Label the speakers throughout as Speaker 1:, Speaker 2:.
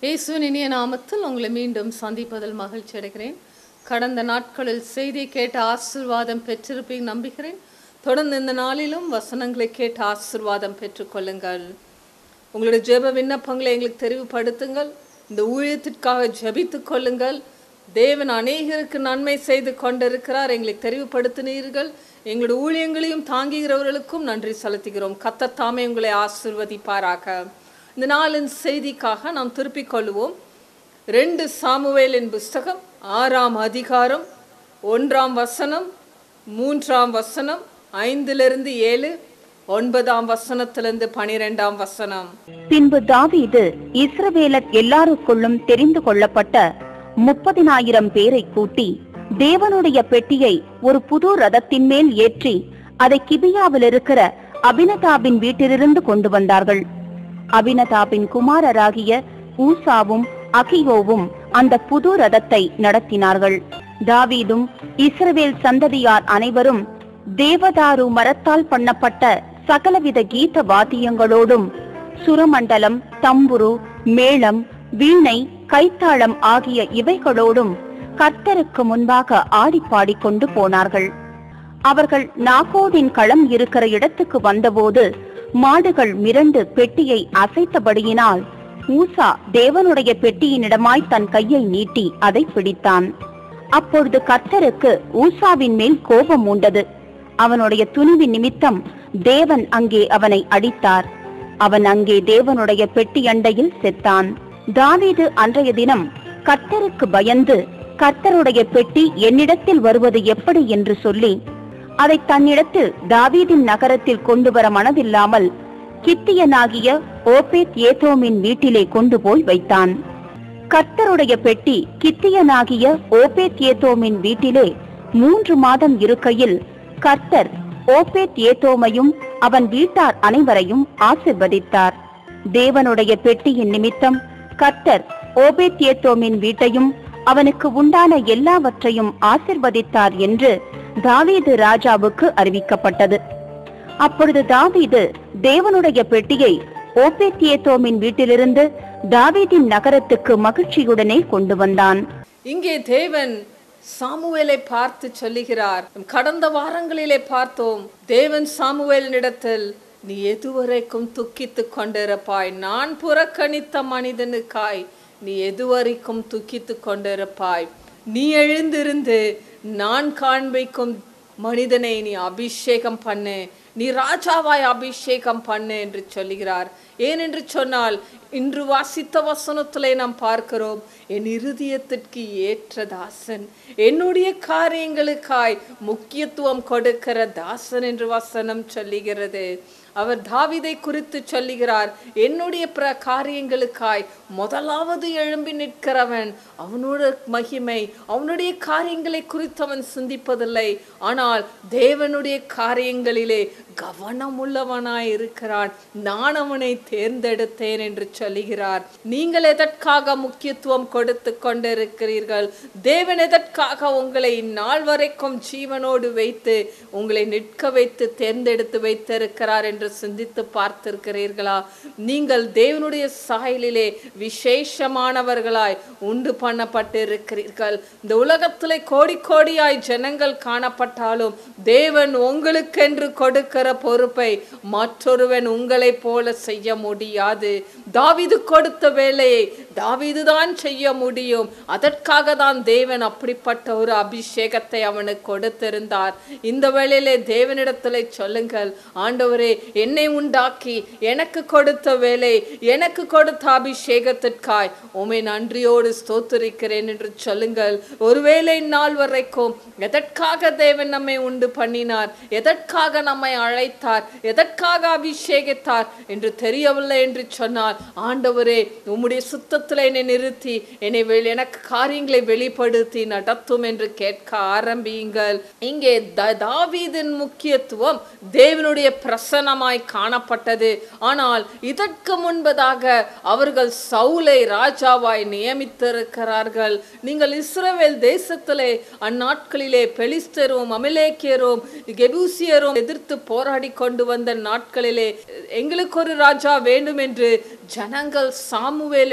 Speaker 1: இயேசுவின் இனிய நாமத்தில் உங்களை மீண்டும் சந்திப்பதில் மகிழ்ச்சி அடைகிறேன் கடந்த நாட்களில் செய்தியை கேட்ட ஆசீர்வாதம் பெற்றிருப்பீங்க நம்புகிறேன் தொடர்ந்து இந்த நாளிலும் வசனங்களை கேட்டு ஆசீர்வாதம் பெற்றுக்கொள்ளுங்கள் உங்களுடைய ஜெப விண்ணப்பங்களை எங்களுக்கு தெரிவுபடுத்துங்கள் இந்த ஊழியத்திற்காக ஜெபித்துக் கொள்ளுங்கள் தேவன் அநேகருக்கு நன்மை செய்து கொண்டிருக்கிறார் எங்களுக்கு தெரிவுபடுத்தினீர்கள் எங்களுடைய ஊழியங்களையும் தாங்குகிறவர்களுக்கும் நன்றி செலுத்துகிறோம் கத்தத்தாமே உங்களை ஆசிர்வதிப்பாராக இந்த நாளின் செய்திக்காக நாம் திருப்பிக் கொள்வோம் ரெண்டு சாமுவேலின் புஸ்தகம் ஆறாம் அதிகாரம் ஒன்றாம் வசனம் மூன்றாம் வசனம் ஐந்திலிருந்து ஏழு ஒன்பதாம் வசனத்திலிருந்து பனிரெண்டாம் வசனம்
Speaker 2: பின்பு தாவீது இஸ்ரவேலர் எல்லாருக்குள்ளும் தெரிந்து கொள்ளப்பட்ட முப்பதினாயிரம் பேரை கூட்டி தேவனுடைய பெட்டியை ஒரு புது ரதத்தின் மேல் ஏற்றி அதை கிபியாவில் இருக்கிற அபினதாபின் வீட்டிலிருந்து கொண்டு வந்தார்கள் அபினதாபின் குமாரராகிய ஊசாவும் அகியோவும் அந்த புது ரதத்தை நடத்தினார்கள் தாவீதும் இஸ்ரவேல் சந்ததியார் அனைவரும் தேவதாரு மரத்தால் பண்ணப்பட்ட சகலவித கீத வாத்தியங்களோடும் சுரமண்டலம் தம்புரு மேளம் வீணை கைத்தாளம் ஆகிய இவைகளோடும் கர்த்தருக்கு முன்பாக ஆடி பாடிக்கொண்டு போனார்கள் அவர்கள் நாகோதின் களம் இருக்கிற இடத்துக்கு வந்தபோது மாடுகள் மிரண்டு பெட்டியை அசைத்தபடியினால் ஊசா தேவனுடைய பெட்டியினிடமாய் தன் கையை நீட்டி அதை பிடித்தான் அப்பொழுது கர்த்தருக்கு ஊசாவின் மேல் கோபம் உண்டது அவனுடைய துணிவின் நிமித்தம் தேவன் அங்கே அவனை அடித்தார் அவன் அங்கே தேவனுடைய பெட்டி அண்டையில் செத்தான் தாவீது அன்றைய தினம் கர்த்தருக்கு பயந்து கர்த்தருடைய பெட்டி என்னிடத்தில் வருவது எப்படி என்று சொல்லி அதை தன்னிடத்தில் தாவீதின் நகரத்தில் கொண்டு வர மனதில்லாமல் கித்தியனாகிய ஓபேத் ஏதோமின் வீட்டிலே கொண்டு போய் வைத்தான் கர்த்தருடைய பெட்டி கித்தியனாகிய ஓபேத் ஏதோமின் வீட்டிலே மூன்று மாதம் இருக்கையில் கர்த்தர் ஓபேத் ஏதோமையும் அவன் வீட்டார் அனைவரையும் ஆசிர்வதித்தார் தேவனுடைய பெட்டியின் நிமித்தம் கர்த்தர் ஓபேத் ஏதோமின் வீட்டையும் அவனுக்கு உண்டான எல்லாவற்றையும் ஆசிர்வதித்தார் என்று தாவீது ராஜாவுக்கு அறிவிக்கப்பட்டது அப்பொழுது தாவீது தேவனுடைய பெட்டியை ஓபேத்தியேத்தோமின் வீட்டிலிருந்து தாவீதின் நகரத்துக்கு மகிழ்ச்சியுடனே கொண்டு வந்தான்
Speaker 1: இங்கே தேவன் சாமுவேலை பார்த்து சொல்லுகிறார் கடந்த வாரங்களிலே பார்த்தோம் தேவன் சாமுவேலினிடத்தில் நீ எதுவரைக்கும் துக்கித்துக் கொண்டிருப்பாய் நான் புறக்கணித்த மனிதனுக்காய் நீ எதுவரைக்கும் துக்கித்துக் கொண்டிருப்பாய் நீ எழுந்திருந்து நான் காண்பிக்கும் மனிதனை நீ அபிஷேகம் பண்ணு நீ ராஜாவாய் அபிஷேகம் பண்ணு என்று சொல்லுகிறார் ஏனென்று சொன்னால் இன்று வாசித்த வசனத்திலே நாம் பார்க்கிறோம் என் இருதயத்திற்கு ஏற்ற தாசன் என்னுடைய காரியங்களுக்காய் முக்கியத்துவம் கொடுக்கிற தாசன் என்று வசனம் சொல்லுகிறது அவர் தாவிதை குறித்து சொல்லுகிறார் என்னுடைய பிர காரியங்களுக்காய் முதலாவது எழும்பி நிற்கிறவன் அவனோட மகிமை அவனுடைய காரியங்களை குறித்து அவன் சிந்திப்பதில்லை ஆனால் தேவனுடைய காரியங்களிலே கவனம் உள்ளவனாய் இருக்கிறான் நான் அவனை தேர்ந்தெடுத்தேன் என்று சொல்லுகிறார் நீங்கள் எதற்காக முக்கியத்துவம் கொடுத்து கொண்டிருக்கிறீர்கள் தேவன் எதற்காக உங்களை இந்நாள் வரைக்கும் ஜீவனோடு வைத்து உங்களை நிற்க வைத்து தேர்ந்தெடுத்து வைத்திருக்கிறார் என்று சிந்தித்து பார்த்திருக்கிறீர்களா நீங்கள் தேவனுடைய சாயலிலே விசேஷமானவர்களாய் உண்டு பண்ணப்பட்டிருக்கிறீர்கள் இந்த உலகத்திலே கோடி கோடியாய் ஜனங்கள் காணப்பட்டாலும் தேவன் உங்களுக்கென்று கொடுக்கிற பொறுப்பை மற்றொருவன் உங்களைப் போல செய்ய முடியாது தாவிது கொடுத்த வேலையை தாவிது தான் செய்ய முடியும் அதற்காக தான் தேவன் அப்படிப்பட்ட ஒரு அபிஷேகத்தை அவனுக்கு கொடுத்திருந்தார் இந்த வேளையிலே தேவனிடத்திலே சொல்லுங்கள் ஆண்டவரே என்னை உண்டாக்கி எனக்கு கொடுத்த வேலை எனக்கு கொடுத்த அபிஷேகத்திற்காய் உமை நன்றியோடு ஸ்தோத்திரிக்கிறேன் என்று சொல்லுங்கள் ஒருவேளை நாள் வரைக்கும் எதற்காக தேவன் நம்மை உண்டு பண்ணினார் எதற்காக நம்மை அழைத்தார் எதற்காக அபிஷேகித்தார் என்று தெரியவில்லை என்று சொன்னால் ஆண்டவரே உம்முடைய சுத்தத்தில் என்னை நிறுத்தி என்னை வெளி- எனக்கு காரியங்களை வெளிப்படுத்தி நடத்தும் என்று கேட்க ஆரம்பியுங்கள் இங்கே த- தாவீதின் முக்கியத்துவம் தேவனுடைய பிரசனமாய் காணப்பட்டது ஆனால் இதற்கு முன்பதாக அவர்கள் சவுலை ராஜாவாய் நியமித்திருக்கிறார்கள் நீங்கள் இஸ்ரவேல் தேசத்திலே அந்நாட்களிலே பெலிஸ்தரும் அமலேக்கியரும் கெபூசியரும் எதிர்த்து போராடி கொண்டு வந்த நாட்களிலே எங்களுக்கு ஒரு ராஜா வேண்டும் என்று ஜனங்கள் சாமுவேலிடத்தில்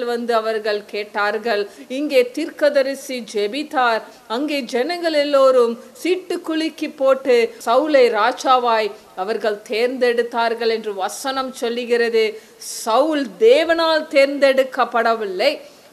Speaker 1: தேவனிடத்தில் வந்து அவர்கள் கேட்டார்கள் இங்கே தீர்க்கதரிசி ஜெபித்தார் அங்கே ஜனங்கள் எல்லோரும் சீட்டு குலுக்கி போட்டு சவுலை ராஜாவாய் அவர்கள் தேர்ந்தெடுத்தார்கள் என்று வசனம் சொல்லுகிறது சவுல் தேவனால் தேர்ந்தெடுக்கப்படவில்லை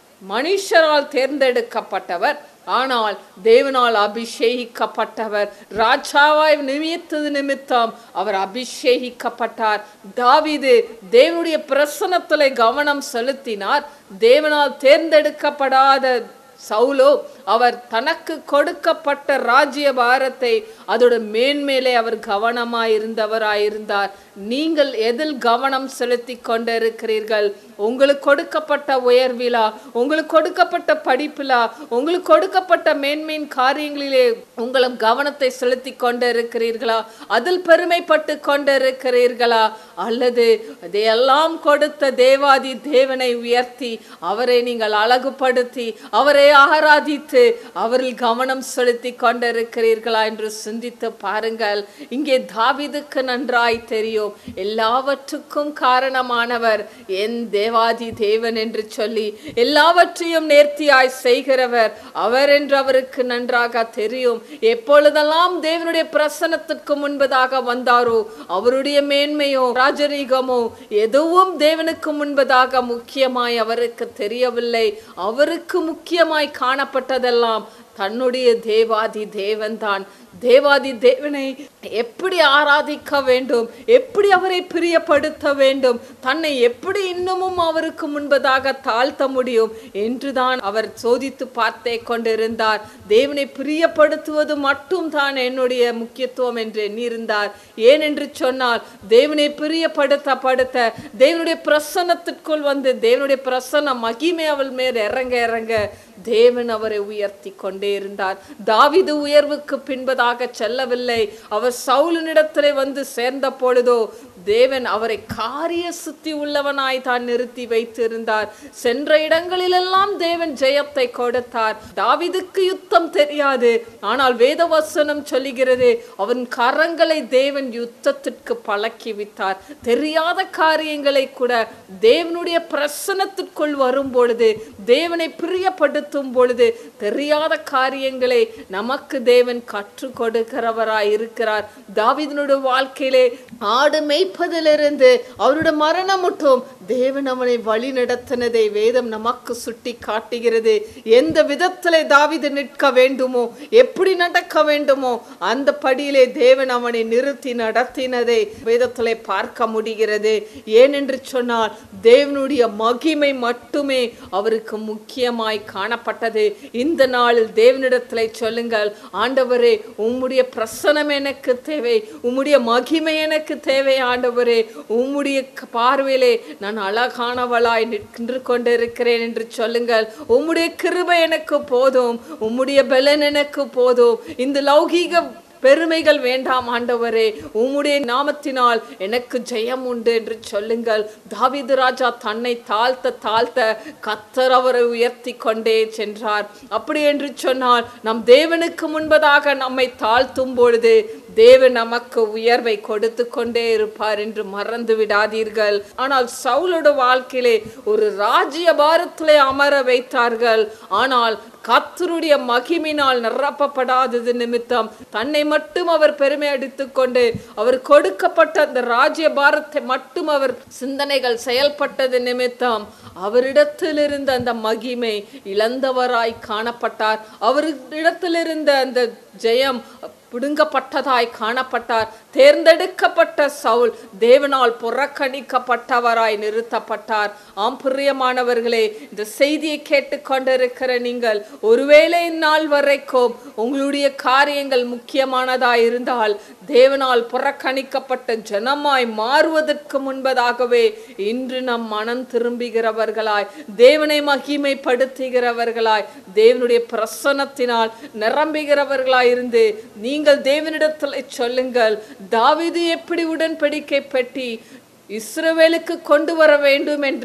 Speaker 1: மனுஷரால் தேர்ந்தெடுக்கப்பட்டவர் ஆனால் தேவனால் அபிஷேகிக்கப்பட்டவர் ராஜாவாய் நிமித்தது நிமித்தம் அவர் அபிஷேகிக்கப்பட்டார் தாவீது தேவனுடைய பிரசனத்திலே கவனம் செலுத்தினார் தேவனால் தேர்ந்தெடுக்கப்படாத சவுலோ அவர் தனக்கு கொடுக்கப்பட்ட ராஜ்ய பாரத்தை அதோட மேன்மேலே அவர் கவனமாய் இருந்தவராயிருந்தார் நீங்கள் எதில் கவனம் செலுத்தி கொண்டிருக்கிறீர்கள் உங்களுக்கு கொடுக்கப்பட்ட உயர்விலா உங்களுக்கு கொடுக்கப்பட்ட படிப்பிலா உங்களுக்கு கொடுக்கப்பட்ட மேன்மையின் காரியங்களிலே உங்களும் கவனத்தை செலுத்தி கொண்டிருக்கிறீர்களா அதில் பெருமைப்பட்டு கொண்டிருக்கிறீர்களா அல்லது அதையெல்லாம் கொடுத்த தேவாதி தேவனை உயர்த்தி அவரை நீங்கள் அழகுபடுத்தி அவரை ஆராதித்து அவரில் கவனம் செலுத்தி கொண்டிருக்கிறீர்களா என்று சிந்தித்து பாருங்கள் இங்கே தாவிதுக்கு நன்றாய் தெரியும் எல்லாவற்றுக்கும் காரணமானவர் என் தேவாதி தேவன் என்று சொல்லி எல்லாவற்றையும் நேர்த்தியாய் செய்கிறவர் அவர் என்று அவருக்கு நன்றாக தெரியும் எப்பொழுதெல்லாம் தேவனுடைய பிரசனத்திற்கு முன்பதாக வந்தாரோ அவருடைய மேன்மையோ ராஜரீகமோ எதுவும் தேவனுக்கு முன்பதாக முக்கியமாய் அவருக்கு தெரியவில்லை அவருக்கு முக்கியமாய் காணப்பட்டதெல்லாம் தன்னுடைய தேவாதி தேவன்தான் தேவாதி தேவனை எப்படி ஆராதிக்க வேண்டும் எப்படி அவரை பிரியப்படுத்த வேண்டும் தன்னை எப்படி இன்னமும் அவருக்கு முன்பதாக தாழ்த்த முடியும் என்றுதான் அவர் சோதித்து பார்த்தே கொண்டிருந்தார் தேவனை பிரியப்படுத்துவது மட்டும் தான் என்னுடைய முக்கியத்துவம் என்று எண்ணியிருந்தார் ஏனென்று சொன்னால் தேவனை பிரியப்படுத்தப்படுத்த தேவனுடைய பிரசன்னத்திற்குள் வந்து தேவனுடைய பிரசன்ன மகிமை அவள் மேல் இறங்க இறங்க தேவன் அவரை உயர்த்தி கொண்டே இருந்தார் தாவிது உயர்வுக்கு பின்பதாக செல்லவில்லை அவர் சவுலினிடத்திலே வந்து சேர்ந்த பொழுதோ தேவன் அவரை காரிய சுத்தி உள்ளவனாய் தான் நிறுத்தி வைத்திருந்தார் சென்ற இடங்களிலெல்லாம் தேவன் ஜெயத்தை கொடுத்தார் தாவிதுக்கு யுத்தம் தெரியாது ஆனால் வேதவசனம் சொல்லுகிறது அவன் கரங்களை தேவன் யுத்தத்திற்கு பழக்கி விட்டார் தெரியாத காரியங்களை கூட தேவனுடைய பிரசனத்திற்குள் வரும் பொழுது தேவனை பிரியப்படுத்தும் பொழுது தெரியாத காரியங்களை நமக்கு தேவன் கற்றுக் கொடுக்கிறவராய் இருக்கிறார் தாவிதனுடைய வாழ்க்கையிலே ஆடு மேய்ப்பதிலிருந்து அவருடைய மரணம் மட்டும் தேவன் அவனை வழி நடத்தினதை வேதம் நமக்கு சுட்டி காட்டுகிறது எந்த விதத்திலே தாவிது நிற்க வேண்டுமோ எப்படி நடக்க வேண்டுமோ அந்த படியிலே தேவன் அவனை நிறுத்தி நடத்தினதை வேதத்திலே பார்க்க முடிகிறது ஏனென்று சொன்னால் தேவனுடைய மகிமை மட்டுமே அவருக்கு முக்கியமாய் காணப்பட்டது இந்த நாளில் தேவனிடத்திலே சொல்லுங்கள் ஆண்டவரே உம்முடைய பிரசனம் எனக்கு தேவை உம்முடைய மகிமை எனக்கு தேவை ஆண்டவரே உம்முடைய பார்வையிலே நான் அழகானவளாய் நின்று கொண்டிருக்கிறேன் என்று சொல்லுங்கள் உம்முடைய கிருபை எனக்கு போதும் உம்முடைய பலன் எனக்கு போதும் இந்த லௌகீக பெருமைகள் வேண்டாம் ஆண்டவரே உம்முடைய நாமத்தினால் எனக்கு ஜெயம் உண்டு என்று சொல்லுங்கள் தாவீது ராஜா தன்னை தாழ்த்த தாழ்த்த கத்தர் அவரை உயர்த்தி கொண்டே சென்றார் அப்படி என்று சொன்னால் நம் தேவனுக்கு முன்பதாக நம்மை தாழ்த்தும் பொழுது தேவன் நமக்கு உயர்வை கொடுத்து கொண்டே இருப்பார் என்று மறந்து விடாதீர்கள் ஆனால் சவுலோட வாழ்க்கையிலே ஒரு ராஜ்ய பாரத்திலே அமர வைத்தார்கள் ஆனால் கத்தருடைய மகிமினால் நிரப்பப்படாதது நிமித்தம் தன்னை மட்டும் அவர் பெருமை அடித்துக் கொண்டு அவர் கொடுக்கப்பட்ட அந்த ராஜ்ய பாரத்தை மட்டும் அவர் சிந்தனைகள் செயல்பட்டது நிமித்தம் அவரிடத்திலிருந்த அந்த மகிமை இழந்தவராய் காணப்பட்டார் அவரிடத்திலிருந்த அந்த ஜெயம் பிடுங்கப்பட்டதாய் காணப்பட்டார் தேர்ந்தெடுக்கப்பட்ட சவுல் தேவனால் புறக்கணிக்கப்பட்டவராய் நிறுத்தப்பட்டார் ஆம் பிரியமானவர்களே இந்த செய்தியை கேட்டுக்கொண்டிருக்கிற நீங்கள் ஒருவேளை இந்நாள் வரைக்கும் உங்களுடைய காரியங்கள் முக்கியமானதாய் இருந்தால் தேவனால் புறக்கணிக்கப்பட்ட ஜனமாய் மாறுவதற்கு முன்பதாகவே இன்று நம் மனம் திரும்புகிறவர்களாய் தேவனை மகிமைப்படுத்துகிறவர்களாய் தேவனுடைய பிரசன்னத்தினால் நிரம்புகிறவர்களாய் இருந்து நீங்கள் தேவனிடத்தில் சொல்லுங்கள் தாவீது எப்படி உடன்படிக்கை பெட்டி இஸ்ரவேலுக்கு கொண்டு வர வேண்டும் என்று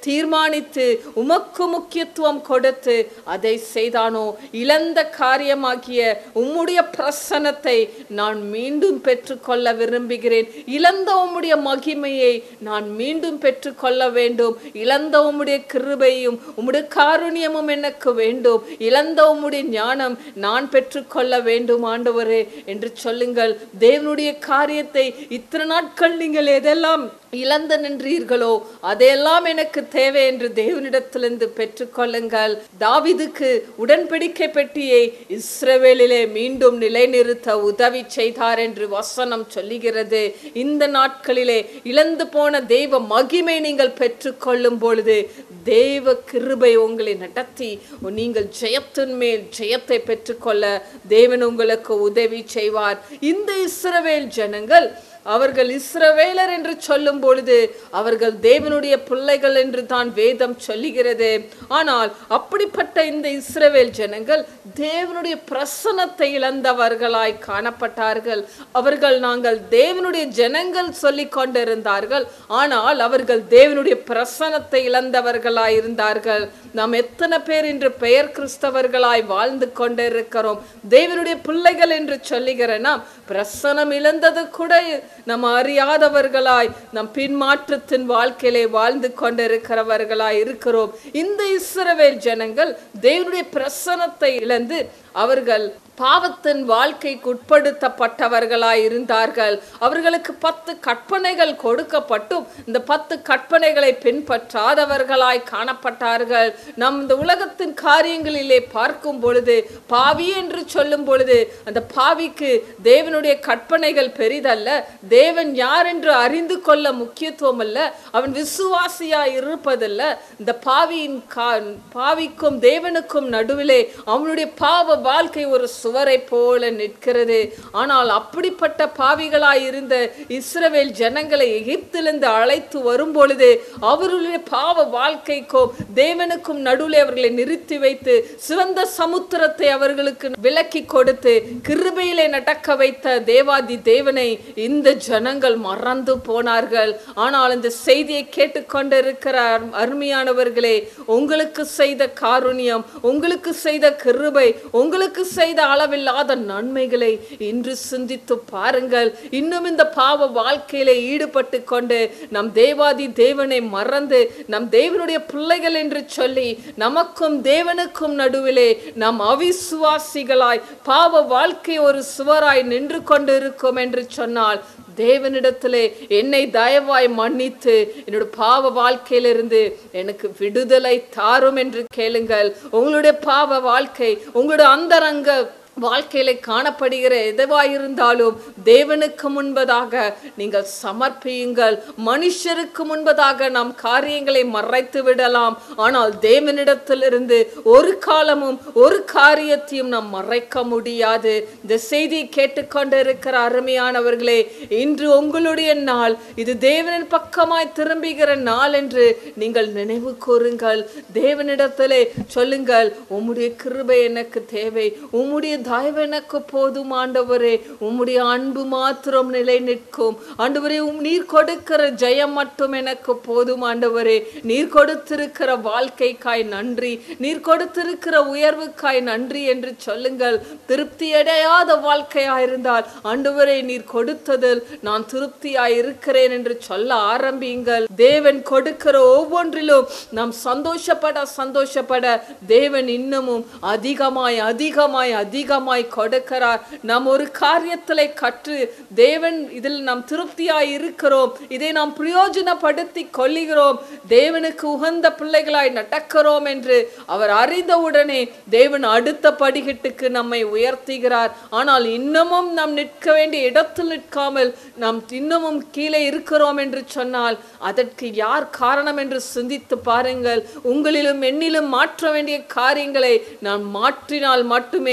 Speaker 1: தீர்மானித்து உமக்கு முக்கியத்துவம் கொடுத்து அதை செய்தானோ இழந்த காரியமாகிய உம்முடைய பிரசனத்தை நான் மீண்டும் பெற்றுக்கொள்ள விரும்புகிறேன் இழந்த உம்முடைய மகிமையை நான் மீண்டும் பெற்றுக்கொள்ள வேண்டும் இழந்த உம்முடைய கிருபையும் உம்முடைய காருண்யமும் எனக்கு வேண்டும் இழந்த உம்முடைய ஞானம் நான் பெற்றுக்கொள்ள வேண்டும் ஆண்டவரே என்று சொல்லுங்கள் தேவனுடைய காரியத்தை இத்தனை நாட்கள் நீங்கள் எதெல்லாம் இழந்து நின்றீர்களோ அதையெல்லாம் எனக்கு தேவை என்று தேவனிடத்திலிருந்து பெற்றுக்கொள்ளுங்கள் தாவிதுக்கு உடன்படிக்கை பெட்டியை இஸ்ரவேலிலே மீண்டும் நிலைநிறுத்த உதவி செய்தார் என்று வசனம் சொல்லுகிறது இந்த நாட்களிலே இழந்து போன தெய்வ மகிமை நீங்கள் பெற்றுக்கொள்ளும் பொழுது தெய்வ கிருபை உங்களை நடத்தி நீங்கள் ஜெயத்தின் மேல் ஜெயத்தை பெற்றுக்கொள்ள தேவன் உங்களுக்கு உதவி செய்வார் இந்த இஸ்ரவேல் ஜனங்கள் அவர்கள் இஸ்ரவேலர் என்று சொல்லும் பொழுது அவர்கள் தேவனுடைய பிள்ளைகள் என்று தான் வேதம் சொல்லுகிறது ஆனால் அப்படிப்பட்ட இந்த இஸ்ரவேல் ஜனங்கள் தேவனுடைய பிரசனத்தை இழந்தவர்களாய் காணப்பட்டார்கள் அவர்கள் நாங்கள் தேவனுடைய ஜனங்கள் சொல்லிக் கொண்டிருந்தார்கள் ஆனால் அவர்கள் தேவனுடைய பிரசனத்தை இழந்தவர்களாய் இருந்தார்கள் நாம் எத்தனை பேர் இன்று பெயர் கிறிஸ்தவர்களாய் வாழ்ந்து கொண்டிருக்கிறோம் தேவனுடைய பிள்ளைகள் என்று சொல்லுகிற நாம் பிரசனம் இழந்தது கூட நம்ம அறியாதவர்களாய் நம் பின்மாற்றத்தின் வாழ்க்கையிலே வாழ்ந்து கொண்டிருக்கிறவர்களாய் இருக்கிறோம் இந்த இஸ்ரவேல் ஜனங்கள் தேவனுடைய பிரசனத்தை இழந்து அவர்கள் பாவத்தின் வாழ்க்கைக்கு உட்படுத்தப்பட்டவர்களாய் இருந்தார்கள் அவர்களுக்கு பத்து கற்பனைகள் கொடுக்கப்பட்டும் இந்த பத்து கற்பனைகளை பின்பற்றாதவர்களாய் காணப்பட்டார்கள் நம் இந்த உலகத்தின் காரியங்களிலே பார்க்கும் பொழுது பாவி என்று சொல்லும் பொழுது அந்த பாவிக்கு தேவனுடைய கற்பனைகள் பெரிதல்ல தேவன் யார் என்று அறிந்து கொள்ள முக்கியத்துவம் அல்ல அவன் விசுவாசியா இருப்பதல்ல இந்த பாவியின் கா பாவிக்கும் தேவனுக்கும் நடுவிலே அவனுடைய பாவ வாழ்க்கை ஒரு சுவரை போல நிற்கிறது ஆனால் அப்படிப்பட்ட பாவிகளாய் இருந்த இஸ்ரவேல் ஜனங்களை எகிப்திலிருந்து அழைத்து வரும் பொழுது அவர்களுடைய பாவ வாழ்க்கைக்கும் தேவனுக்கும் நடுவில் அவர்களை நிறுத்தி வைத்து சிவந்த சமுத்திரத்தை அவர்களுக்கு விலக்கி கொடுத்து கிருபையிலே நடக்க வைத்த தேவாதி தேவனை இந்த ஜனங்கள் மறந்து போனார்கள் ஆனால் இந்த செய்தியை கேட்டுக்கொண்டிருக்கிற அரு- அருமையானவர்களே உங்களுக்கு செய்த காருண்யம் உங்களுக்கு செய்த கிருபை உங்களுக்கு செய்த அளவில்லாத நன்மைகளை இன்று சிந்தித்து பாருங்கள் இன்னும் இந்த பாவ வாழ்க்கையிலே ஈடுபட்டு கொண்டு நம் தேவாதி தேவனை மறந்து நம் தேவனுடைய பிள்ளைகள் என்று சொல்லி நமக்கும் தேவனுக்கும் நடுவிலே நாம் அவிசுவாசிகளாய் பாவ வாழ்க்கை ஒரு சுவராய் நின்று கொண்டிருக்கும் என்று சொன்னால் தேவனிடத்திலே என்னை தயவாய் மன்னித்து என்னோட பாவ வாழ்க்கையிலிருந்து எனக்கு விடுதலை தாரும் என்று கேளுங்கள் உங்களுடைய பாவ வாழ்க்கை உங்களுடைய அந்தரங்க வாழ்க்கையில காணப்படுகிற எதுவாயிருந்தாலும் தேவனுக்கு முன்பதாக நீங்கள் சமர்ப்பியுங்கள் மனுஷருக்கு முன்பதாக நாம் காரியங்களை மறைத்து விடலாம் ஆனால் தேவனிடத்திலிருந்து ஒரு காலமும் ஒரு காரியத்தையும் நாம் மறைக்க முடியாது இந்த செய்தியை கேட்டுக்கொண்டிருக்கிற அருமையானவர்களே இன்று உங்களுடைய நாள் இது தேவனின் பக்கமாய் திரும்புகிற நாள் என்று நீங்கள் நினைவு கூறுங்கள் தேவனிடத்திலே சொல்லுங்கள் உம்முடைய கிருபை எனக்கு தேவை உம்முடைய தயவு எனக்கு போதும் ஆண்டவரே உம்முடைய அன்பு மாத்திரம் நிலை நிற்கும் ஆண்டவரே உம் நீர் கொடுக்கிற ஜெயம் மட்டும் எனக்கு போதும் ஆண்டவரே நீர் கொடுத்திருக்கிற வாழ்க்கைக்காய் நன்றி நீர் கொடுத்திருக்கிற உயர்வுக்காய் நன்றி என்று சொல்லுங்கள் திருப்தி அடையாத வாழ்க்கையாயிருந்தால் ஆண்டவரே நீர் கொடுத்ததில் நான் திருப்தியாய் இருக்கிறேன் என்று சொல்ல ஆரம்பியுங்கள் தேவன் கொடுக்கிற ஒவ்வொன்றிலும் நாம் சந்தோஷப்பட சந்தோஷப்பட தேவன் இன்னமும் அதிகமாய் அதிகமாய் அதிகமாய் கொடுக்கிறார் நாம் ஒரு காரியத்திலே கற்று தேவன் இதில் நாம் திருப்தியாய் இருக்கிறோம் இதை நாம் பிரயோஜனப்படுத்தி கொள்ளுகிறோம் தேவனுக்கு உகந்த பிள்ளைகளாய் நடக்கிறோம் என்று அவர் அறிந்தவுடனே தேவன் அடுத்த படிக்கட்டுக்கு நம்மை உயர்த்துகிறார் ஆனால் இன்னமும் நாம் நிற்க வேண்டிய இடத்தில் நிற்காமல் நாம் இன்னமும் கீழே இருக்கிறோம் என்று சொன்னால் அதற்கு யார் காரணம் என்று சிந்தித்து பாருங்கள் உங்களிலும் என்னிலும் மாற்ற வேண்டிய காரியங்களை நான் மாற்றினால் மட்டுமே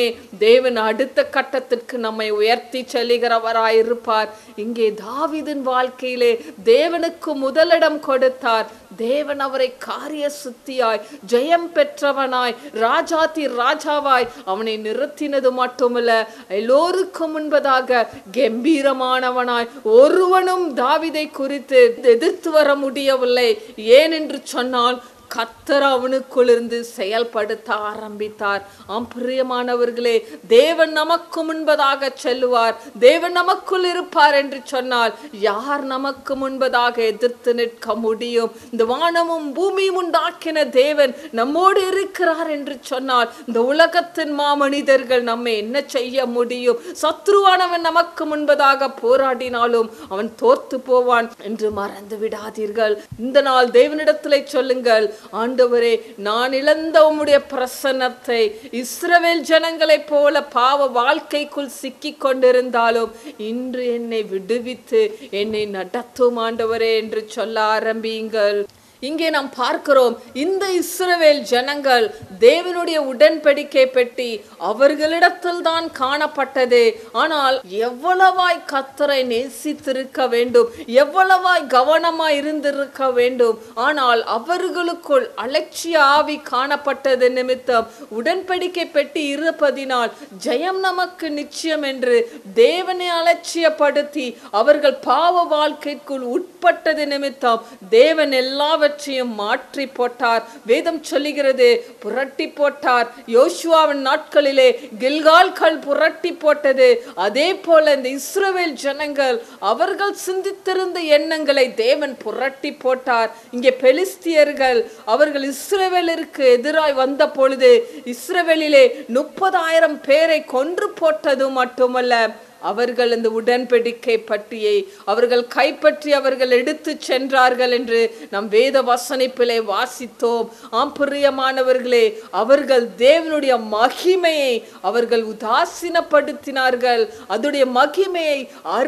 Speaker 1: தேவன் அடுத்த கட்டத்திற்கு நம்மை உயர்த்தி செல்லுகிறவராயிருப்பார் இங்கே தாவீதின் வாழ்க்கையிலே தேவனுக்கு முதலிடம் கொடுத்தார் தேவன் அவரை காரிய சுத்தியாய் ஜெயம் பெற்றவனாய் ராஜாதி ராஜாவாய் அவனை நிறுத்தினது மட்டுமல்ல எல்லோருக்கும் முன்பதாக கம்பீரமானவனாய் ஒருவனும் தாவிதை குறித்து எதிர்த்து வர முடியவில்லை ஏன் என்று சொன்னால் கத்தர் அவனுக்குள் இருந்து செயல்படுத்த ஆரம்பித்தார் ஆம் பிரியமானவர்களே தேவன் நமக்கு முன்பதாக செல்லுவார் தேவன் நமக்குள் இருப்பார் என்று சொன்னால் யார் நமக்கு முன்பதாக எதிர்த்து நிற்க முடியும் இந்த வானமும் பூமியும் உண்டாக்கின தேவன் நம்மோடு இருக்கிறார் என்று சொன்னால் இந்த உலகத்தின் மாமனிதர்கள் நம்மை என்ன செய்ய முடியும் சத்ருவானவன் நமக்கு முன்பதாக போராடினாலும் அவன் தோர்த்து போவான் என்று மறந்து விடாதீர்கள் இந்த நாள் தேவனிடத்திலே சொல்லுங்கள் ஆண்டவரே நான் இழந்த உம்முடைய பிரசன்னத்தை இஸ்ரவேல் ஜனங்களைப் போல பாவ வாழ்க்கைக்குள் சிக்கிக் கொண்டிருந்தாலும் இன்று என்னை விடுவித்து என்னை நடத்தும் ஆண்டவரே என்று சொல்ல ஆரம்பியுங்கள் இங்கே நாம் பார்க்கிறோம் இந்த இஸ்ரவேல் ஜனங்கள் தேவனுடைய உடன்படிக்கை பெட்டி அவர்களிடத்தில் தான் காணப்பட்டது ஆனால் எவ்வளவாய் கத்தரை நேசித்திருக்க வேண்டும் எவ்வளவாய் கவனமாய் இருந்திருக்க வேண்டும் ஆனால் அவர்களுக்குள் அலட்சிய ஆவி காணப்பட்டது நிமித்தம் உடன்படிக்கை பெட்டி இருப்பதினால் ஜெயம் நமக்கு நிச்சயம் என்று தேவனை அலட்சியப்படுத்தி அவர்கள் பாவ வாழ்க்கைக்குள் உட்பட்டது நிமித்தம் தேவன் எல்லாவற்றையும் மாற்றி போட்டார் வேதம் சொல்லுகிறது புரட்டி போட்டார் யோசுவாவின் நாட்களிலே கில்கால்கள் புரட்டி போட்டது அதே போல இந்த இஸ்ரவேல் ஜனங்கள் அவர்கள் சிந்தித்திருந்த எண்ணங்களை தேவன் புரட்டி போட்டார் இங்கே பெலிஸ்தியர்கள் அவர்கள் இஸ்ரவேலருக்கு எதிராய் வந்த பொழுது இஸ்ரவேலிலே முப்பதாயிரம் பேரை கொன்று போட்டது மட்டுமல்ல அவர்கள் அந்த உடன்படிக்கை பட்டியை அவர்கள் கைப்பற்றி அவர்கள் எடுத்து சென்றார்கள் என்று நம் வேத வசனிப்பிலே வாசித்தோம் ஆம் பிரியமானவர்களே அவர்கள் தேவனுடைய மகிமையை அவர்கள் உதாசீனப்படுத்தினார்கள் அதோடைய மகிமையை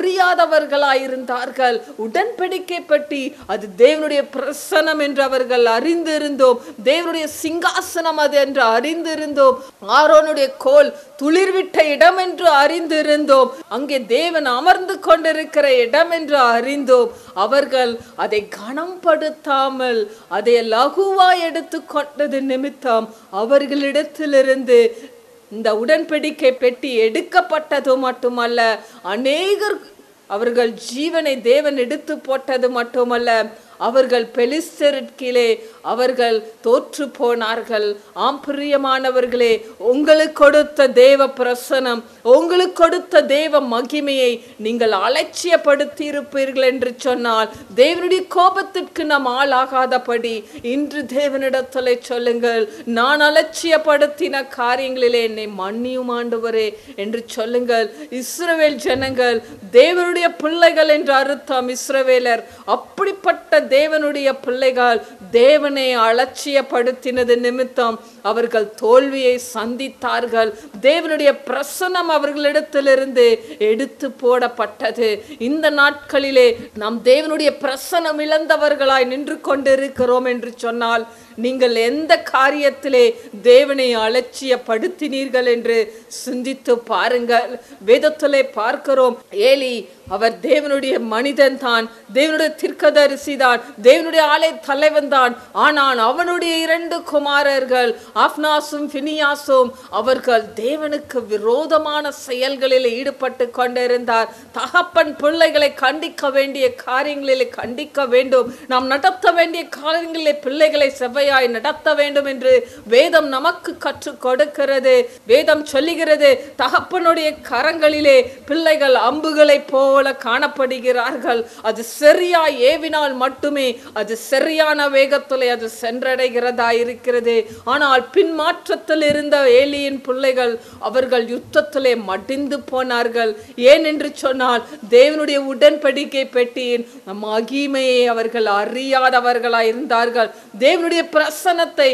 Speaker 1: அறியாதவர்களாயிருந்தார்கள் உடன்படிக்கை பட்டி அது தேவனுடைய பிரசனம் என்று அவர்கள் அறிந்திருந்தோம் தேவனுடைய சிங்காசனம் அது என்று அறிந்திருந்தோம் ஆரோனுடைய கோல் துளிர்விட்ட இடம் என்று அறிந்திருந்தோம் அங்கே தேவன் அமர்ந்து கொண்டிருக்கிற இடம் என்று அறிந்தோம் அவர்கள் அதை கனம்படுத்தாமல் அதை லகுவா எடுத்து கொண்டது நிமித்தம் அவர்களிடத்திலிருந்து இந்த உடன்படிக்கை பெட்டி எடுக்கப்பட்டது மட்டுமல்ல அநேகர் அவர்கள் ஜீவனை தேவன் எடுத்து போட்டது மட்டுமல்ல அவர்கள் பெலிஸ்தருக்கிலே அவர்கள் தோற்று போனார்கள் ஆம் பிரியமானவர்களே உங்களுக்கு கொடுத்த தேவ பிரசனம் உங்களுக்கு கொடுத்த தேவ மகிமையை நீங்கள் அலட்சியப்படுத்தி இருப்பீர்கள் என்று சொன்னால் தேவனுடைய கோபத்திற்கு நாம் ஆளாகாதபடி இன்று தேவனிடத்தில் சொல்லுங்கள் நான் அலட்சியப்படுத்தின காரியங்களிலே என்னை மன்னியும் ஆண்டவரே என்று சொல்லுங்கள் இஸ்ரவேல் ஜனங்கள் தேவனுடைய பிள்ளைகள் என்று அர்த்தம் இஸ்ரவேலர் அப்படிப்பட்ட தேவனுடைய பிள்ளைகள் தேவனை அலட்சியப்படுத்தினது நிமித்தம் அவர்கள் தோல்வியை சந்தித்தார்கள் தேவனுடைய பிரசனம் அவர்களிடத்திலிருந்து எடுத்து போடப்பட்டது இந்த நாட்களிலே நாம் தேவனுடைய பிரசனம் இழந்தவர்களாய் நின்று கொண்டிருக்கிறோம் என்று சொன்னால் நீங்கள் எந்த காரியத்திலே தேவனை அலட்சியப்படுத்தினீர்கள் என்று சிந்தித்து பாருங்கள் வேதத்திலே பார்க்கிறோம் ஏலி அவர் தேவனுடைய மனிதன் தான் தேவனுடைய திர்க்கதரிசி தான் தேவனுடைய ஆலை தலைவன் தான் ஆனால் அவனுடைய இரண்டு குமாரர்கள் ஆப்னாசும் பினியாசும் அவர்கள் தேவனுக்கு விரோதமான செயல்களில் ஈடுபட்டு கொண்டிருந்தார் தகப்பன் பிள்ளைகளை கண்டிக்க வேண்டிய காரியங்களில் கண்டிக்க வேண்டும் நாம் நடத்த வேண்டிய காரியங்களில் பிள்ளைகளை செவ்வையாய் நடத்த வேண்டும் என்று வேதம் நமக்கு கற்றுக் கொடுக்கிறது வேதம் சொல்லுகிறது தகப்பனுடைய கரங்களிலே பிள்ளைகள் அம்புகளைப் போல காணப்படுகிறார்கள் அது சரியா ஏவினால் மட்டுமே அது சரியான வேகத்திலே அது சென்றடைகிறதா இருக்கிறது ஆனால் பின்மாற்றத்தில் இருந்த ஏலியின் பிள்ளைகள் அவர்கள் யுத்தத்திலே மடிந்து போனார்கள் ஏன் என்று சொன்னால் தேவனுடைய உடன்படிக்கை பெட்டியின் மகிமையை அவர்கள் அறியாதவர்களாய் இருந்தார்கள் தேவனுடைய பிரசனத்தை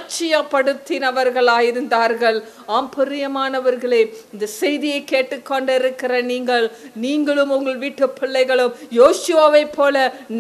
Speaker 1: அலட்சியப்படுத்தினவர்களாய் இருந்தார்கள் ஆம் பிரியமானவர்களே இந்த செய்தியை கேட்டுக்கொண்டிருக்கிற நீங்கள் நீங்களும் உங்கள் வீட்டு பிள்ளைகளும் யோசுவாவை போல நானும்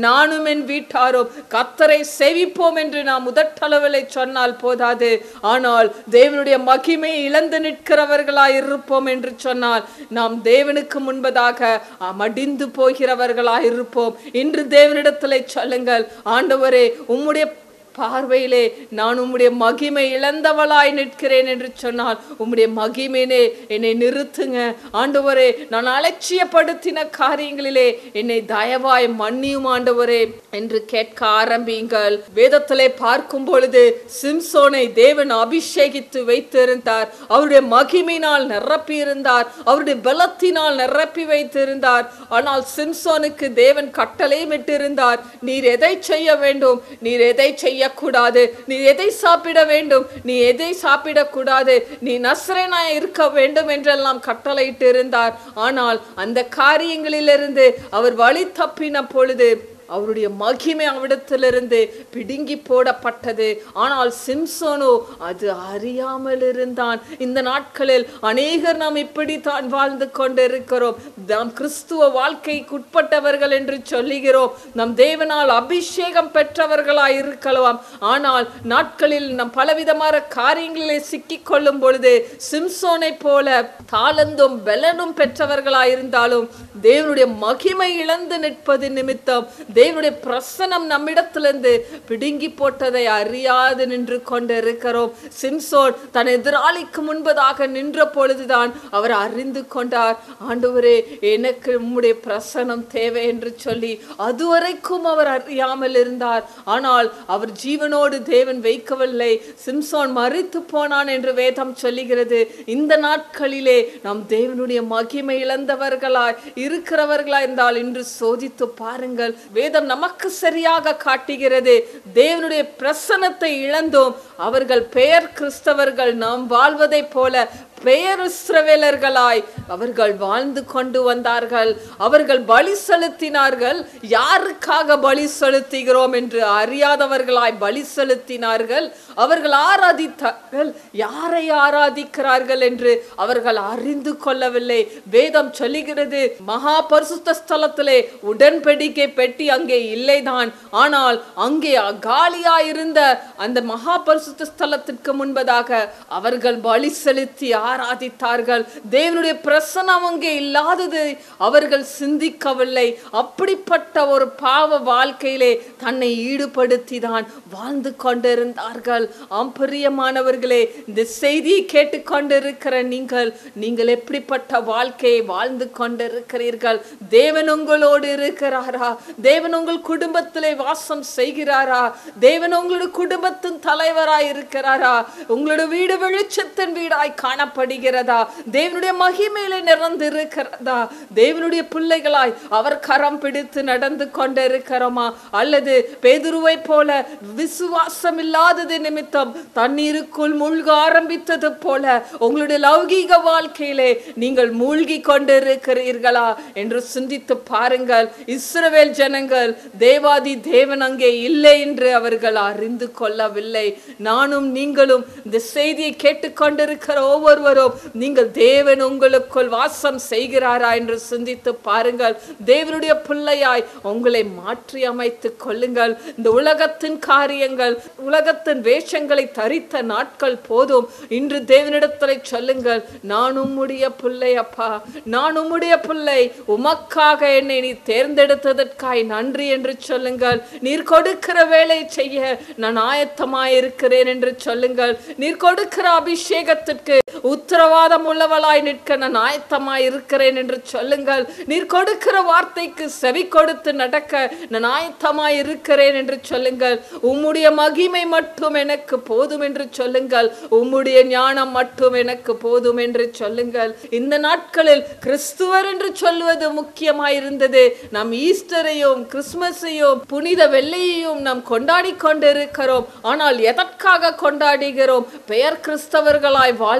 Speaker 1: என் வீட்டாரும் கத்தரை சேவிப்போம் என்று நாம் முதற்றளவிலே சொன்னால் போதாது ஆனால் தேவனுடைய மகிமை இழந்து நிற்கிறவர்களாய் இருப்போம் என்று சொன்னால் நாம் தேவனுக்கு முன்பதாக அஹ், மடிந்து போகிறவர்களாய் இருப்போம் இன்று தேவனிடத்திலே சொல்லுங்கள் ஆண்டவரே உம்முடைய பார்வையிலே நான் உம்முடைய மகிமை இழந்தவளாய் நிற்கிறேன் என்று சொன்னால் உம்முடைய மகிமையினே என்னை நிறுத்துங்க ஆண்டவரே நான் அலட்சியப்படுத்தின காரியங்களிலே என்னை தயவாய் மன்னியும் ஆண்டவரே என்று கேட்க ஆரம்பியுங்கள் வேதத்திலே பார்க்கும் பொழுது சிம்சோனை தேவன் அபிஷேகித்து வைத்திருந்தார் அவருடைய மகிமையினால் நிரப்பி இருந்தார் அவருடைய பலத்தினால் நிரப்பி வைத்திருந்தார் ஆனால் சிம்சோனுக்கு தேவன் கட்டளை விட்டிருந்தார் நீர் எதை செய்ய வேண்டும் நீர் எதை செய்யக்கூடாது நீ எதை சாப்பிட வேண்டும் நீ எதை சாப்பிடக்கூடாது நீ நஸ்ரேனாய் இருக்க வேண்டும் என்றெல்லாம் கட்டளையிட்டு இருந்தார் ஆனால் அந்த காரியங்களிலிருந்து அவர் வழி தப்பின பொழுது அவருடைய மகிமை அவிடத்திலிருந்து பிடுங்கி போடப்பட்டது ஆனால் சிம்சோனோ அது அறியாமல் இருந்தான் இந்த நாட்களில் அநேகர் நாம் இப்படித்தான் வாழ்ந்து கொண்டிருக்கிறோம் நாம் கிறிஸ்துவ வாழ்க்கைக்கு உட்பட்டவர்கள் என்று சொல்லுகிறோம் நம் தேவனால் அபிஷேகம் பெற்றவர்களாய் இருக்கலாம் ஆனால் நாட்களில் நம் பலவிதமான காரியங்களிலே சிக்கிக் கொள்ளும் பொழுது சிம்சோனை போல தாளந்தும் பலனும் பெற்றவர்களாய் இருந்தாலும் தேவனுடைய மகிமை இழந்து நிற்பது நிமித்தம் தேவனுடைய பிரசனம் நம்மிடத்திலிருந்து பிடுங்கி போட்டதை அறியாது நின்று கொண்டிருக்கிறோம் சிம்சோன் தன் எதிராளிக்கு முன்பதாக நின்ற பொழுதுதான் அவர் அறிந்து கொண்டார் ஆண்டவரே எனக்கு உம்முடைய பிரசனம் தேவை என்று சொல்லி அதுவரைக்கும் அவர் அறியாமல் இருந்தார் ஆனால் அவர் ஜீவனோடு தேவன் வைக்கவில்லை சிம்சோன் மறித்து போனான் என்று வேதம் சொல்லுகிறது இந்த நாட்களிலே நாம் தேவனுடைய மகிமை இழந்தவர்களாய் இருக்கிறவர்களாய் இருந்தால் இன்று சோதித்து பாருங்கள் வேதம் நமக்கு சரியாக காட்டுகிறது தேவனுடைய பிரசனத்தை இழந்தோம் அவர்கள் பெயர் கிறிஸ்தவர்கள் நாம் வாழ்வதைப் போல பெயர் இஸ்ரவேலர்களாய் அவர்கள் வாழ்ந்து கொண்டு வந்தார்கள் அவர்கள் பலி செலுத்தினார்கள் யாருக்காக பலி செலுத்துகிறோம் என்று அறியாதவர்களாய் பலி செலுத்தினார்கள் அவர்கள் ஆராதித்தார்கள் யாரை ஆராதிக்கிறார்கள் என்று அவர்கள் அறிந்து கொள்ளவில்லை வேதம் சொல்லுகிறது மகா பரிசுத்த ஸ்தலத்திலே உடன்படிக்கை பெட்டி அங்கே இல்லைதான் ஆனால் அங்கே காலியாயிருந்த அந்த மகா பரிசுத்த ஸ்தலத்திற்கு முன்பதாக அவர்கள் பலி செலுத்தி ஆராதித்தார்கள் தேவனுடைய பிரசனம் அங்கே இல்லாதது அவர்கள் சிந்திக்கவில்லை அப்படிப்பட்ட ஒரு பாவ வாழ்க்கையிலே தன்னை ஈடுபடுத்தி தான் வாழ்ந்து கொண்டிருந்தார்கள் ஆம் பிரியமானவர்களே இந்த செய்தியை கேட்டுக்கொண்டிருக்கிற நீங்கள் நீங்கள் எப்படிப்பட்ட வாழ்க்கையை வாழ்ந்து கொண்டிருக்கிறீர்கள் தேவன் உங்களோடு இருக்கிறாரா தேவன் உங்கள் குடும்பத்திலே வாசம் செய்கிறாரா தேவன் உங்களுடைய குடும்பத்தின் தலைவராய் இருக்கிறாரா உங்களுடைய வீடு வெளிச்சத்தின் வீடாய் காணப்படுகிறதா தேவனுடைய மகிமையில நிறந்து இருக்கிறதா தேவனுடைய பிள்ளைகளாய் அவர் கரம் பிடித்து நடந்து கொண்டிருக்கிறோமா அல்லது பேதுருவை போல விசுவாசம் இல்லாதது நிமித்தம் தண்ணீருக்குள் மூழ்க ஆரம்பித்தது போல உங்களுடைய லௌகீக வாழ்க்கையிலே நீங்கள் மூழ்கி கொண்டிருக்கிறீர்களா என்று சிந்தித்து பாருங்கள் இஸ்ரவேல் ஜனங்கள் தேவாதி தேவன் அங்கே இல்லை என்று அவர்கள் அறிந்து கொள்ளவில்லை நானும் நீங்களும் இந்த செய்தியை கேட்டுக்கொண்டிருக்கிற ஒவ்வொருவரும் நீங்கள் தேவன் உங்களுக்குள் வாசம் செய்கிறாரா என்று சிந்தித்து பாருங்கள் தேவனுடைய பிள்ளையாய் உங்களை மாற்றி அமைத்துக் கொள்ளுங்கள் இந்த உலகத்தின் காரியங்கள் உலகத்தின் வேஷங்களை தரித்த நாட்கள் போதும் இன்று தேவனிடத்தில் சொல்லுங்கள் நான் உம்முடைய பிள்ளை அப்பா நான் உம்முடைய பிள்ளை உமக்காக என்னை நீ தேர்ந்தெடுத்ததற்காய் நன்றி என்று சொல்லுங்கள் நீர் கொடுக்கிற வேலை செய்ய நான் ஆயத்தமாயிருக்கிறேன் என்று சொல்லுங்கள் நீர் கொடுக்கிற அபிஷேகத்திற்கு உத்தரவாதம் உள்ளவளாய் நிற்க நான் ஆயத்தமாய் இருக்கிறேன் என்று சொல்லுங்கள் நீர் கொடுக்கிற வார்த்தைக்கு செவி கொடுத்து நடக்க நான் ஆயத்தமாய் இருக்கிறேன் என்று சொல்லுங்கள் உம்முடைய மகிமை மட்டும் எனக்கு போதும் என்று சொல்லுங்கள் உம்முடைய ஞானம் மட்டும் எனக்கு போதும் என்று சொல்லுங்கள் இந்த நாட்களில் கிறிஸ்துவர் என்று சொல்வது முக்கியமாயிருந்தது நாம் ஈஸ்டரையும் கிறிஸ்துமஸையும் புனித வெள்ளையையும் நாம் கொண்டாடி கொண்டிருக்கிறோம் ஆனால் எதற்காக கொண்டாடுகிறோம் பெயர் கிறிஸ்தவர்களாய் வாழ்ந்து கொண்டு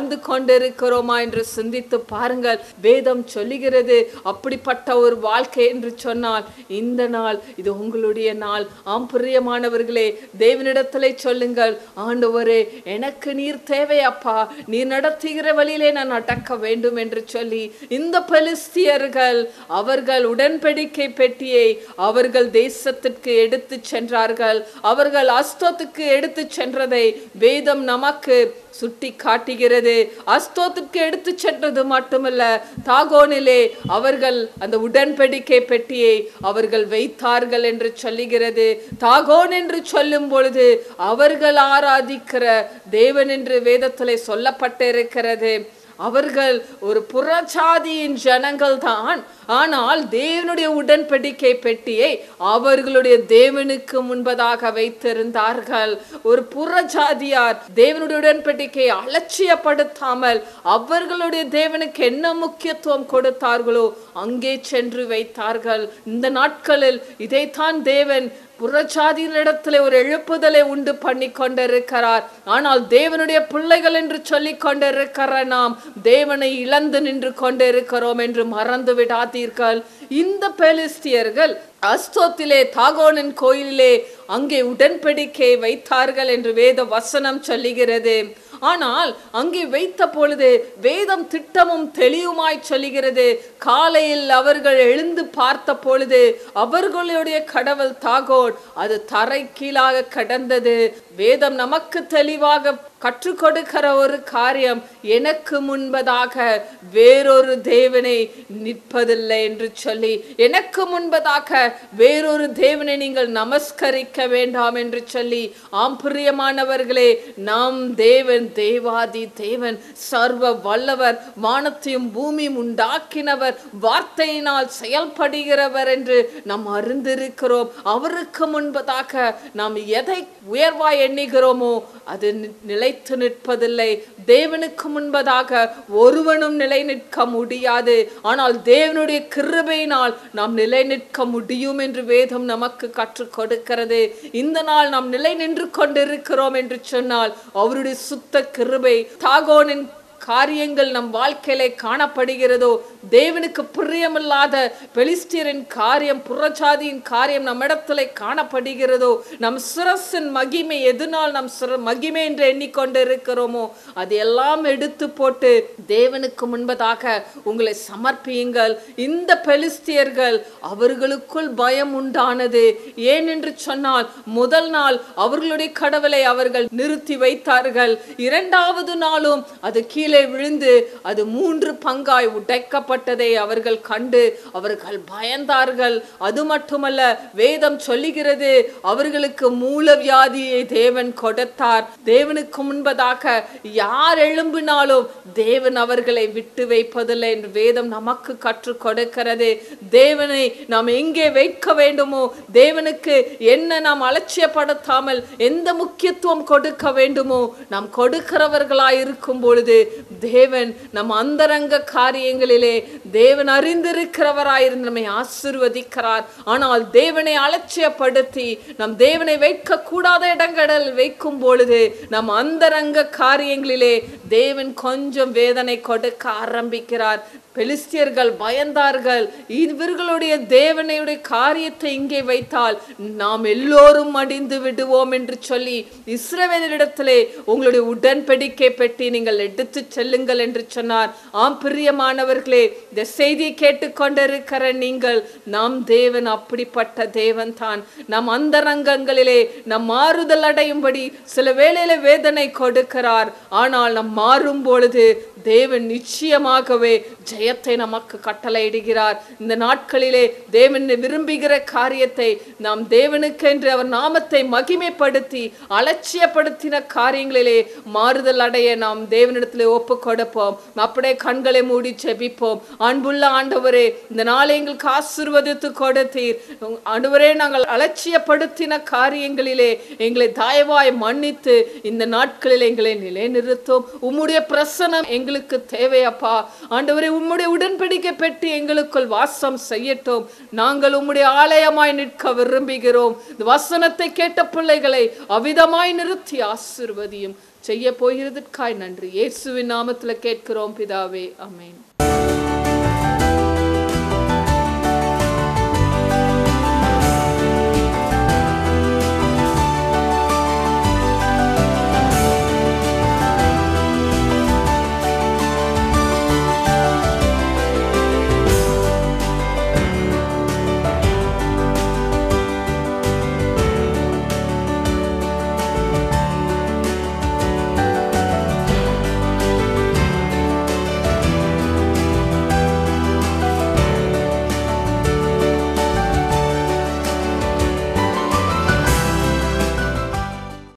Speaker 1: கொண்டிருக்கிறோமா என்று சிந்தித்து பாருங்கள் வேதம் சொல்லுகிறது அப்படிப்பட்ட ஒரு வாழ்க்கை என்று சொன்னால் இந்த நாள் இது உங்களுடைய நாள் ஆம் பிரியமானவர்களே தேவனிடத்திலே சொல்லுங்கள் ஆண்டவரே எனக்கு நீர் தேவை அப்பா நீர் நடத்துகிற வழியிலே நான் அடக்க வேண்டும் என்று சொல்லி இந்த பெலிஸ்தியர்கள் அவர்கள் உடன்படிக்கை பெட்டியை அவர்கள் தேசத்திற்கு எடுத்து சென்றார்கள் அவர்கள் அஸ்தோத்துக்கு எடுத்து சென்றதை வேதம் நமக்கு சுட்டி காட்டுகிறது அஸ்தோத்துக்கு எடுத்து சென்றது மட்டுமல்ல தாகோனிலே அவர்கள் அந்த உடன்படிக்கை பெட்டியை அவர்கள் வைத்தார்கள் என்று சொல்லுகிறது தாகோன் என்று சொல்லும் பொழுது அவர்கள் ஆராதிக்கிற தேவன் என்று வேதத்திலே சொல்லப்பட்டிருக்கிறது அவர்கள் ஒரு புறச்சாதியின் ஜனங்கள் தான் ஆனால் தேவனுடைய உடன்படிக்கை பெட்டியை அவர்களுடைய தேவனுக்கு முன்பதாக வைத்திருந்தார்கள் ஒரு புறஜாதியார் தேவனுடைய உடன்படிக்கையை அலட்சியப்படுத்தாமல் அவர்களுடைய தேவனுக்கு என்ன முக்கியத்துவம் கொடுத்தார்களோ அங்கே சென்று வைத்தார்கள் இந்த நாட்களில் இதைத்தான் தேவன் புறச்சாதியினிடத்திலே ஒரு எழுப்புதலை உண்டு பண்ணி கொண்டிருக்கிறார் ஆனால் தேவனுடைய பிள்ளைகள் என்று சொல்லிக் கொண்டிருக்கிற நாம் தேவனை இழந்து நின்று கொண்டிருக்கிறோம் என்று மறந்து விடாதீர்கள் இந்த பெலிஸ்தியர்கள் அஸ்தோத்திலே தாகோனின் கோயிலிலே அங்கே உடன்படிக்கை வைத்தார்கள் என்று வேத வசனம் சொல்லுகிறது ஆனால் அங்கே வைத்த பொழுது வேதம் திட்டமும் தெளிவுமாய் சொல்லுகிறது காலையில் அவர்கள் எழுந்து பார்த்த பொழுது அவர்களுடைய கடவுள் தாகோன் அது தரை கீழாக கடந்தது வேதம் நமக்கு தெளிவாக கற்றுக் கொடுக்கிற ஒரு காரியம் எனக்கு முன்பதாக வேறொரு தேவனை நிற்பதில்லை என்று சொல்லி எனக்கு முன்பதாக வேறொரு தேவனை நீங்கள் நமஸ்கரிக்க வேண்டாம் என்று சொல்லி ஆம் பிரியமானவர்களே நாம் தேவன் தேவாதி தேவன் சர்வ வல்லவர் வானத்தையும் பூமியும் உண்டாக்கினவர் வார்த்தையினால் செயல்படுகிறவர் என்று நாம் அறிந்திருக்கிறோம் அவருக்கு முன்பதாக நாம் எதை உயர்வாய் எண்ணுகிறோமோ அது நி- நிலைத்து நிற்பதில்லை தேவனுக்கு முன்பதாக ஒருவனும் நிலை நிற்க முடியாது ஆனால் தேவனுடைய கிருபையினால் நாம் நிலை நிற்க முடியும் என்று வேதம் நமக்கு கற்றுக் கொடுக்கிறது இந்த நாள் நாம் நிலை நின்று கொண்டிருக்கிறோம் என்று சொன்னால் அவருடைய சுத்த கிருபை தாகோனின் காரியங்கள் நம் வாழ்க்கையிலே காணப்படுகிறதோ தேவனுக்கு பிரியமில்லாத பெலிஸ்தியரின் காரியம் புறச்சாதியின் காரியம் நம் இடத்துல காணப்படுகிறதோ நம் சிரசின் மகிமை எதனால் நம் சிர மகிமை என்று எண்ணிக்கொண்டு இருக்கிறோமோ அதையெல்லாம் எடுத்து போட்டு தேவனுக்கு முன்பதாக உங்களை சமர்ப்பியுங்கள் இந்த பெலிஸ்தியர்கள் அவர்களுக்குள் பயம் உண்டானது ஏன் என்று சொன்னால் முதல் நாள் அவர்களுடைய கடவுளை அவர்கள் நிறுத்தி வைத்தார்கள் இரண்டாவது நாளும் அது கீழே விழுந்து அது மூன்று பங்காய் உடைக்கப்பட்டதை அவர்கள் கண்டு அவர்கள் பயந்தார்கள் அது மட்டுமல்ல வேதம் சொல்லுகிறது அவர்களுக்கு மூலவியாதியை தேவன் கொடுத்தார் தேவனுக்கு முன்பதாக யார் எழும்பினாலும் தேவன் அவர்களை விட்டு வைப்பதில்லை என்று வேதம் நமக்கு கற்றுக் கொடுக்கிறது தேவனை நாம் எங்கே வைக்க வேண்டுமோ தேவனுக்கு என்ன நாம் அலட்சியப்படுத்தாமல் எந்த முக்கியத்துவம் கொடுக்க வேண்டுமோ நாம் கொடுக்கிறவர்களாய் இருக்கும் பொழுது தேவன் நம் அந்தரங்க காரியங்களிலே தேவன் அறிந்திருக்கிறவராயிருந்து நம்மை ஆசிர்வதிக்கிறார் ஆனால் தேவனை அலட்சியப்படுத்தி நம் தேவனை வைக்க கூடாத இடங்களில் வைக்கும் பொழுது நம் அந்தரங்க காரியங்களிலே தேவன் கொஞ்சம் வேதனை கொடுக்க ஆரம்பிக்கிறார் பெலிஸ்தியர்கள் பயந்தார்கள் இவர்களுடைய தேவனுடைய காரியத்தை இங்கே வைத்தால் நாம் எல்லோரும் மடிந்து விடுவோம் என்று சொல்லி இஸ்ரவேலரிடத்திலே உங்களுடைய உடன்படிக்கை பெட்டி நீங்கள் எடுத்து செல்லுங்கள் என்று சொன்னார் ஆம் பிரியமானவர்களே இந்த செய்தியை கேட்டுக்கொண்டிருக்கிற நீங்கள் நாம் தேவன் அப்படிப்பட்ட தேவன் தான் நம் அந்தரங்கங்களிலே நம் மாறுதல் அடையும்படி சில வேளையில வேதனை கொடுக்கிறார் ஆனால் நாம் மாறும் பொழுது தேவன் நிச்சயமாகவே ஜெயத்தை நமக்கு கட்டளையிடுகிறார் இந்த நாட்களிலே தேவன் விரும்புகிற காரியத்தை நாம் தேவனுக்கென்று அவர் நாமத்தை மகிமைப்படுத்தி அலட்சியப்படுத்தின காரியங்களிலே மாறுதல் அடைய நாம் தேவனிடத்திலே ஒப்பு கொடுப்போம் அப்படியே கண்களை மூடி செபிப்போம் அன்புள்ள ஆண்டவரே இந்த நாளை எங்களுக்கு ஆசீர்வதித்து கொடுத்தீர் உங்க- ஆண்டவரே நாங்கள் அலட்சியப்படுத்தின காரியங்களிலே எங்களை தயவாய் மன்னித்து இந்த நாட்களில் எங்களை நிலைநிறுத்தும் உம்முடைய பிரசனம் எங்களுக்கு தேவையப்பா ஆண்டவரே உம்முடைய உடன்படிக்கை பெற்று எங்களுக்குள் வாசம் செய்யட்டும் நாங்கள் உம்முடைய ஆலயமாய் நிற்க விரும்புகிறோம் இந்த வசனத்தை கேட்ட பிள்ளைகளை அவிதமாய் நிறுத்தி ஆசிர்வதியும் செய்ய போகிறதற்காய் நன்றி இயேசுவின் நாமத்துல கேட்கிறோம் பிதாவே ஆமென்